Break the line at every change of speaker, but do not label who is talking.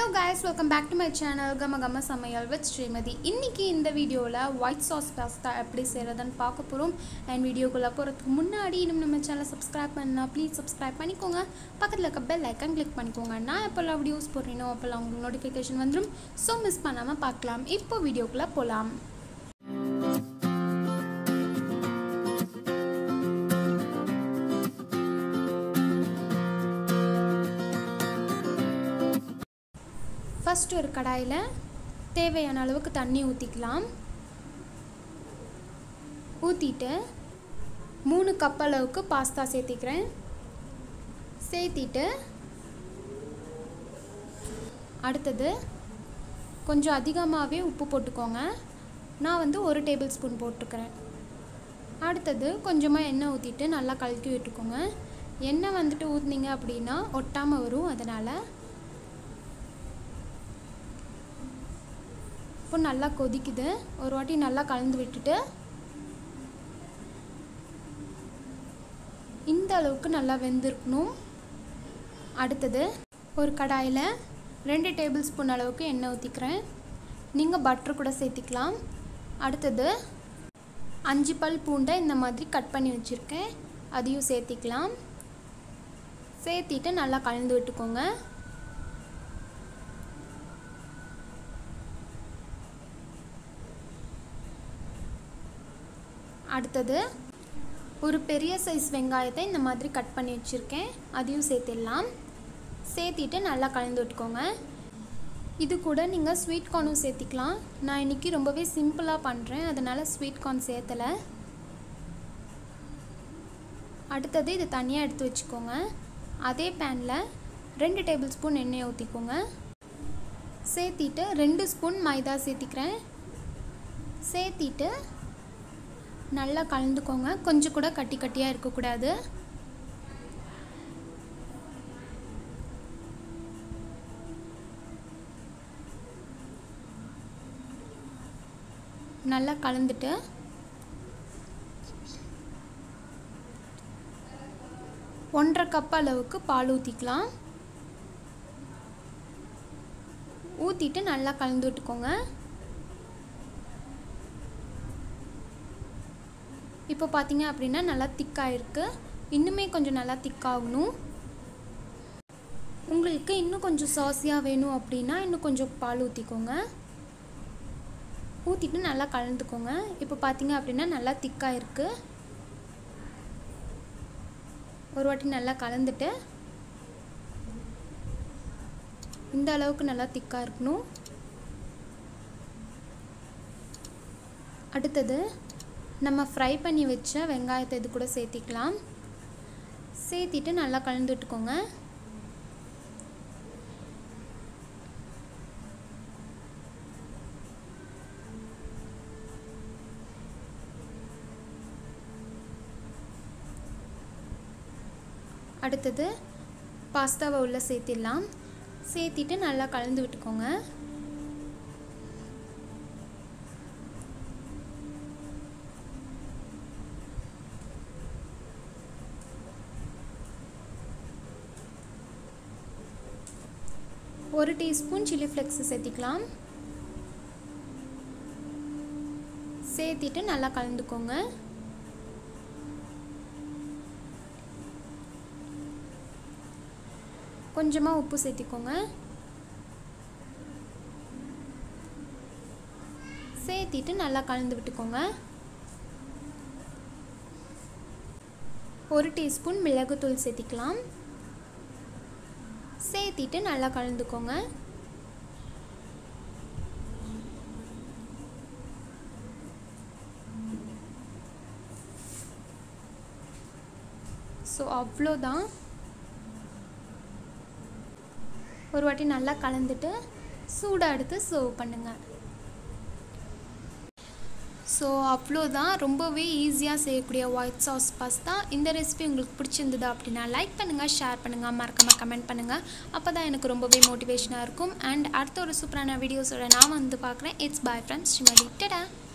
guys welcome back to my channel கம கம சமையல் வித் ஸ்ரீமதி இன்னைக்கு இந்த வீடியோவில் ஒயிட் சாஸ் பாஸ்தா எப்படி செய்கிறதுன்னு பார்க்க போகிறோம் அண்ட் வீடியோக்குள்ளே போகிறதுக்கு முன்னாடி இன்னும் நம்ம சேனலை சப்ஸ்கிரைப் பண்ணால் ப்ளீஸ் சப்ஸ்கிரைப் பண்ணிக்கோங்க பக்கத்தில் இருக்க பெல் ஐக்கன் கிளிக் பண்ணிக்கோங்க நான் எப்போல்லாம் வீடியோஸ் போடுறேனோ அப்போல்லாம் உங்களுக்கு நோட்டிஃபிகேஷன் வந்துடும் ஸோ மிஸ் பண்ணாமல் பார்க்கலாம் இப்போ வீடியோக்குள்ளே போகலாம் ஃபஸ்ட் ஒரு கடாயில் தேவையான அளவுக்கு தண்ணி ஊற்றிக்கலாம் ஊற்றிட்டு மூணு கப் அளவுக்கு பாஸ்தா சேர்த்திக்கிறேன் சேர்த்திட்டு அடுத்தது கொஞ்சம் அதிகமாகவே உப்பு போட்டுக்கோங்க நான் வந்து ஒரு டேபிள் ஸ்பூன் போட்டுக்கிறேன் அடுத்தது கொஞ்சமாக எண்ணெய் ஊற்றிட்டு நல்லா கலக்கி விட்டுக்கோங்க எண்ணெய் வந்துட்டு ஊற்றுனீங்க அப்படின்னா ஒட்டாமல் வரும் அதனால் இப்போ நல்லா கொதிக்குது ஒரு வாட்டி நல்லா கலந்து விட்டுட்டு இந்த அளவுக்கு நல்லா வெந்திருக்கணும் அடுத்தது ஒரு கடாயில் ரெண்டு டேபிள் ஸ்பூன் அளவுக்கு எண்ணெய் ஊற்றிக்கிறேன் நீங்கள் பட்டர் கூட சேர்த்திக்கலாம் அடுத்தது அஞ்சு பல் பூண்டை இந்த மாதிரி கட் பண்ணி வச்சுருக்கேன் அதையும் சேர்த்திக்கலாம் சேர்த்திட்டு நல்லா கலந்து விட்டுக்கோங்க அடுத்தது ஒரு பெரிய சைஸ் வெங்காயத்தை இந்த மாதிரி கட் பண்ணி வச்சுருக்கேன் அதையும் சேர்த்திடலாம் சேர்த்திட்டு நல்லா கலந்து விட்டுக்கோங்க இது கூட நீங்கள் ஸ்வீட் கார்னும் சேர்த்திக்கலாம் நான் இன்றைக்கி ரொம்பவே சிம்பிளாக பண்ணுறேன் அதனால் ஸ்வீட் கார்ன் சேர்த்தலை அடுத்தது இது தனியாக எடுத்து வச்சுக்கோங்க அதே பேனில் ரெண்டு டேபிள் ஸ்பூன் எண்ணெய் ஊற்றிக்கோங்க சேர்த்திட்டு ரெண்டு ஸ்பூன் மைதா சேர்த்திக்கிறேன் சேர்த்திட்டு நல்லா கலந்துக்கோங்க கொஞ்சம் கூட கட்டி கட்டியாக இருக்கக்கூடாது நல்லா கலந்துட்டு ஒன்றரை கப் அளவுக்கு பால் ஊற்றிக்கலாம் ஊற்றிட்டு நல்லா கலந்து விட்டுக்கோங்க இப்போ பார்த்தீங்க அப்படின்னா நல்லா திக்காயிருக்கு இன்னுமே கொஞ்சம் நல்லா திக்காகணும் உங்களுக்கு இன்னும் கொஞ்சம் சாஸியாக வேணும் அப்படின்னா இன்னும் கொஞ்சம் பால் ஊற்றிக்கோங்க ஊற்றிட்டு நல்லா கலந்துக்கோங்க இப்போ பார்த்தீங்க அப்படின்னா நல்லா திக்காக இருக்குது ஒரு வாட்டி நல்லா கலந்துட்டு இந்த அளவுக்கு நல்லா திக்காக இருக்கணும் அடுத்தது நம்ம ஃப்ரை பண்ணி வச்ச வெங்காயத்தை இது கூட சேர்த்திக்கலாம் சேர்த்திட்டு நல்லா கலந்து விட்டுக்கோங்க அடுத்தது பாஸ்தாவை உள்ளே சேர்த்திடலாம் சேர்த்திட்டு நல்லா கலந்து விட்டுக்கோங்க ஒரு டீஸ்பூன் சில்லி ஃப்ளெக்ஸ் சேர்த்திக்கலாம் சேர்த்திட்டு நல்லா கலந்துக்கோங்க கொஞ்சமாக உப்பு சேர்த்திக்கோங்க சேர்த்திட்டு நல்லா கலந்து விட்டுக்கோங்க ஒரு டீஸ்பூன் மிளகுத்தூள் சேர்த்திக்கலாம் சேர்த்திட்டு நல்லா கலந்துக்கோங்க ஸோ அவ்வளோதான் ஒரு வாட்டி நல்லா கலந்துட்டு சூடாக எடுத்து சர்வ் பண்ணுங்கள் ஸோ அவ்வளோதான் ரொம்பவே ஈஸியாக செய்யக்கூடிய ஒயிட் சாஸ் பாஸ்தா இந்த ரெசிபி உங்களுக்கு பிடிச்சிருந்தது அப்படின்னா லைக் பண்ணுங்கள் ஷேர் பண்ணுங்கள் மறக்காமல் கமெண்ட் பண்ணுங்கள் அப்போ தான் எனக்கு ரொம்பவே மோட்டிவேஷனாக இருக்கும் அண்ட் அடுத்த ஒரு சூப்பரான வீடியோஸோட நான் வந்து பார்க்குறேன் இட்ஸ் பாய் ஃப்ரெண்ட்ஸ் ஸ்ரீமதி டடா